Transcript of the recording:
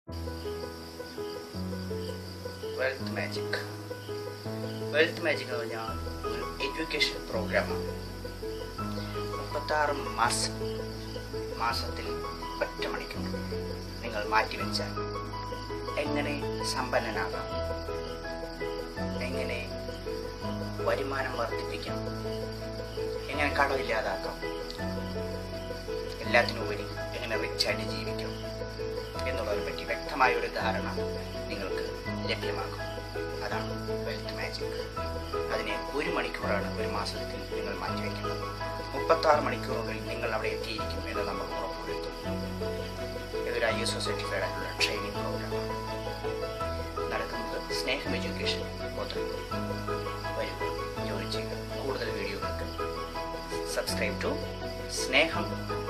wealth magic wealth magic എന്ന് പറഞ്ഞാൽ ഒരു എഡ്യൂക്കേഷൻ പ്രോഗ്രാമാണ് മുപ്പത്താറ് മാസം മാസത്തിൽ ഒറ്റ മണിക്കൂർ നിങ്ങൾ മാറ്റിവെച്ചാൽ എങ്ങനെ സമ്പന്നനാകാം എങ്ങനെ വരുമാനം വർദ്ധിപ്പിക്കാം എങ്ങനെ കടമില്ലാതാക്കാം എല്ലാത്തിനുപരി എങ്ങനെ റിച്ചായിട്ട് ജീവിക്കാം എന്നുള്ളതിനെ പറ്റി വ്യക്തമായ ഒരു ധാരണ നിങ്ങൾക്ക് ലഭ്യമാകും അതാണ് വെൽത്ത് മാജിക് അതിനെ ഒരു മണിക്കൂറാണ് ഒരു മാസത്തിൽ നിങ്ങൾ മാറ്റിവെക്കുന്നത് മുപ്പത്താറ് മണിക്കൂറുകളിൽ നിങ്ങൾ അവിടെ എത്തിയിരിക്കും എന്ന് നമ്മൾ ഉറപ്പുവരുത്തും ഇതൊരു ഐ എസ് ഒ സർട്ടിഫൈഡ് ആയിട്ടുള്ള ട്രെയിനിങ് പ്രോഗ്രാമാണ് നടക്കുന്നത് സ്നേഹം എഡ്യൂക്കേഷൻ പോത്തൻകുടി വരും ജോയിൻ ചെയ്യുക കൂടുതൽ വീഡിയോകൾക്ക് സബ്സ്ക്രൈബ് ടു സ്നേഹം